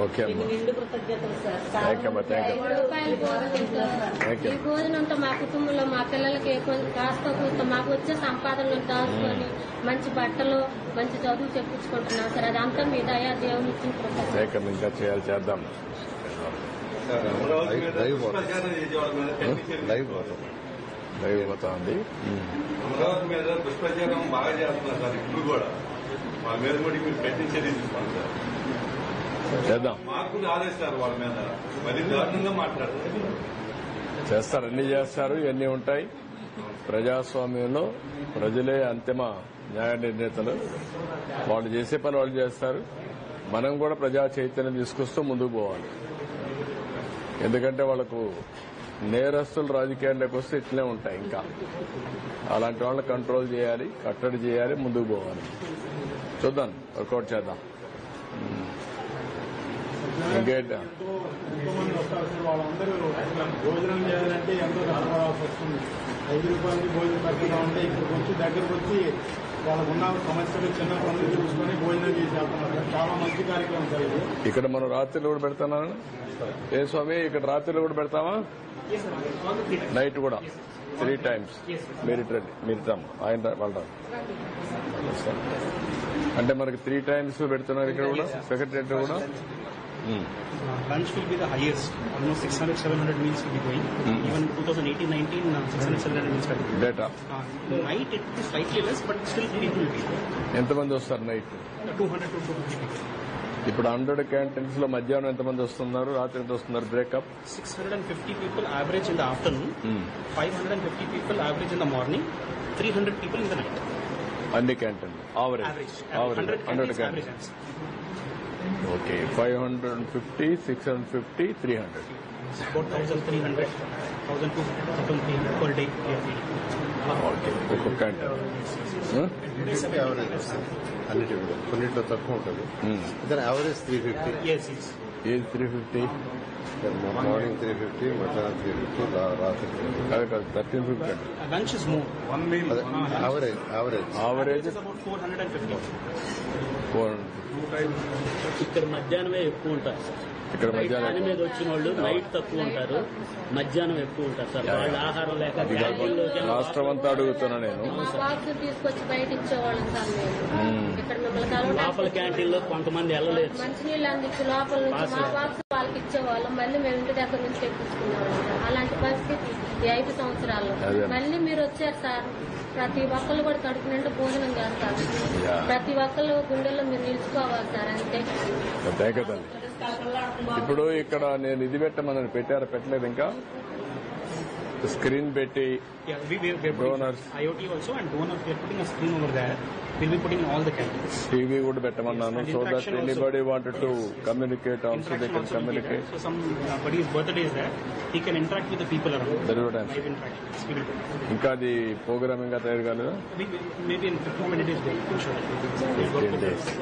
Okay మీకు అమ్మా నిండు కృతజ్ఞతలు సార్ థ్యాంక్ యూ అమ్మా థ్యాంక్ యూ ఐదు రూపాయలు భోజనం తింటాం. Thank you. ఈ భోజనంతో మా కుటుంబంలో మా పిల్లలకి కొంచెం కాస్త కూస్త మాకు వచ్చే సంపాదనలు దాచుకొని మంచి బట్టలు మంచి చదువు చెప్పించుకుంటున్నాం సార్ అదంతా మీ దయా దేవుని ఇచ్చిన కృప సార్. థ్యాంక్ యూ ఇంకా చేయాలి చేద్దాం అమరావతి మీద లైవ్ పోతాం. దుష్ప్రచారం చేసే వాళ్ళ మీద కఠిన లైవ్ పోతాం లైవ్ పోతా ఉంది అమరావతి మీద దుష్ప్రచారం బాగా చేస్తున్నారు సార్ ఇప్పుడు కూడా వాళ్ళ మీద కూడా మీరు కఠిన చర్య తీసుకోండి సార్ చేద్దాం మాకు ఆదేశారు వాళ్ళ మీద మరి దారుణంగా మాట్లాడతారు చేస్తారు అన్ని చేస్తారు ఇవన్నీ ఉంటాయి ప్రజాస్వామ్యంలో ప్రజలే అంతిమ న్యాయ నిర్ణేతలు వాళ్ళు చేసే పని వాళ్ళు చేస్తారు మనం కూడా ప్రజా చైతన్యం తీసుకొస్తూ ముందుకు పోవాలి ఎందుకంటే వాళ్ళకు నేరస్తులు రాజకీయాల్లోకి వస్తే ఇట్లే ఉంటాయి ఇంకా అలాంటి వాళ్ళని కంట్రోల్ చేయాలి కట్టడి చేయాలి ముందుకు పోవాలి చూద్దాం వర్కౌట్ చేద్దాం ఇంకేంటా ఎంతో ఎంతో మంది వస్తారు సార్ వాళ్ళందరూ భోజనం చేయాలంటే ఎంతో కష్టపడాల్సి వస్తుంది ఐదు రూపాయలకి భోజనం పెడుతున్నామంటే ఇక్కడికి వచ్చి దగ్గరకు వచ్చి వాళ్ళకు ఉన్న సమస్యలు చిన్న పనులు చూసుకొని భోజనం చేసి వెళ్తున్నారు సార్. చాలా మంచి కార్యక్రమం సార్ ఇది ఇక్కడ మనం రాత్రిలో కూడా పెడతానా ఏ స్వామి ఇక్కడ రాత్రిలో కూడా పెడతామా నైట్ కూడా త్రీ టైమ్స్ మీరు ఇటు రండి మీరు ఇద్దాం ఆయన రా- వాళ్ళు రారు. వస్తాం. అంటే మనకి త్రీ టైమ్స్ పెడుతున్నారు ఇక్కడ కూడా సెక్రటరీ కూడా um. lunch will be the highest. Almost 600, 700 meals will be going. Even 2018-19, uh, 600, 700 meals were going. Data Uh, night it will be slightly less, but still people will be there. ఎంతమంది వస్తారు night Uh, 200 to 250 people. ఇప్పుడు hundred canteens లో మధ్యాహ్నం ఎంతమంది వస్తున్నారు రాత్రి ఎంత వస్తున్నారు breakup 650 people average in the afternoon, 550 people average in the morning, 300 people in the night. అన్ని canteen average Average. Average 100 hundred canteens canteen average. Okay five hundred fifty six hundred fifty three hundred About 1,300, 1,200, 1,300 per day we are feeding. Okay ఒక్కొక్క canteen average వస్తుంది అన్నిటి కూడా కొన్నిట్లో తక్కువ ఉంటుంది దాని average three fifty Yes, yes. ఏది three fifty morning three fifty మధ్యాహ్నం త్రీ ఫిఫ్టీ రాత్రి 350. కాదు కాదు థర్టీన్ ఫిఫ్టీ అండి Uh, lunch is more. One meal అదే average average average is about 450. Four ఇక్కడ మధ్యాహ్నమే ఎక్కువ ఉంటారు సార్ ఇక్కడ దాని మధ్యాహ్నం మీద వచ్చిన వాళ్ళు నైట్ తక్కువ ఉంటారు మధ్యాహ్నం ఎక్కువ ఉంటారు సార్ వాళ్ళ ఆహారం లేక క్యాంటీన్లోకి వెళ్ళి రాష్ట్రం అంతా అడుగుతున్నా నేను మా బాక్స్ తీసుకొచ్చి బయట ఇచ్చేవాళ్ళం సార్ మేము ఇక్కడ మిమ్మల్ని లోపల కలవడానికి క్యాంటీన్లో కొంతమంది వెళ్ళలేదు సార్. మంచినీళ్ళు అందించి లోపల నుంచి మా బాక్స్ వాళ్ళకి ఇచ్చేవాళ్ళం మళ్ళీ మేము ఇంటి దగ్గర నుంచి తెప్పించుకునేవాళ్ళం సార్. అలాంటి పరిస్థితి ఈ ఐదు సంవత్సరాల్లో అదే. మళ్ళీ మీరు వచ్చారు సార్ ప్రతి ఒక్కళ్ళు కూడా కడుపు నిండా భోజనం చేస్తారు యా. ప్రతి ఒక్కళ్ళు గుండెల్లో మీరు నిలుచుకోవాలి సార్ అంతే థ్యాంక్ యూ తల్లి ఇప్పుడు ఇక్కడ నేను ఇది పెట్టమని పెట్టారా పెట్టలేదు ఇంకా స్క్రీన్ పెట్టి Yeah, we, we, we are putting Donors. IoT also and donors, we are putting a screen over there. We'll be putting in all the canteens. TV కూడా పెట్టమన్నాను And so that interaction also. Anybody wanted to communicate also they Interaction can also will be there. Communicate So somebody's birthday is there, he can interact with the people around. That is what I'm Live interactions. We will do. ఇంకా అది programme ఇంకా తయారు కాలేదా We, we- maybe in 15 minutes days, we'll we'll show it. We'll work 15 with days.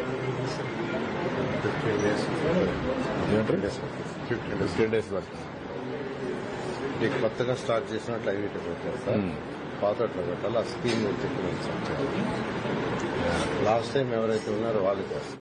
Fifteen days ఏమంటారు fifteen days fifteen days పడుతుంది ఈ కొత్తగా start చేసినట్లు అవి ఇటు పెట్టారు సార్ Hmm. పాత అట్లా పెట్టాలి ఆ స్కీమ్ చెప్పిన లాస్ట్ టైం ఎవరైతే ఉన్నారో వాళ్ళకి వస్తుంది